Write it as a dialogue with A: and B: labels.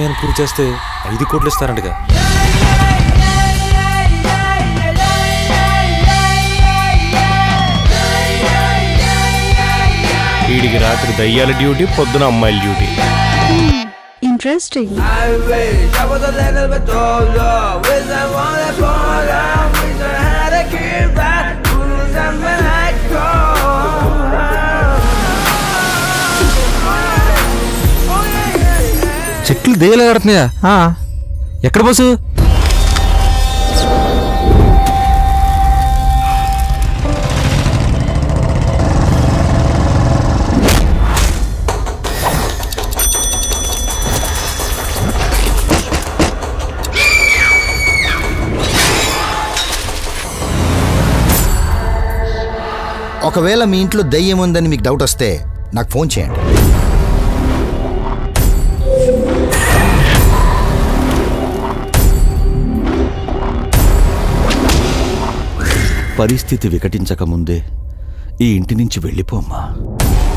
A: దయ్యాన్ని పూర్తి చేస్తే ఐదు కోట్లు ఇస్తారంటగా
B: వీడికి రాత్రి దయ్యాల డ్యూటీ పొద్దున అమ్మాయిల డ్యూటీ
C: ఇంట్రెస్టింగ్
A: చెట్లు దయ్యాలు ఆడుతున్నాయా ఎక్కడ బస్సు
D: ఒకవేళ మీ ఇంట్లో దయ్యం ఉందని మీకు డౌట్ వస్తే నాకు ఫోన్ చేయండి
E: పరిస్థితి వికటించకముందే ఈ ఇంటి నుంచి వెళ్ళిపోమ్మా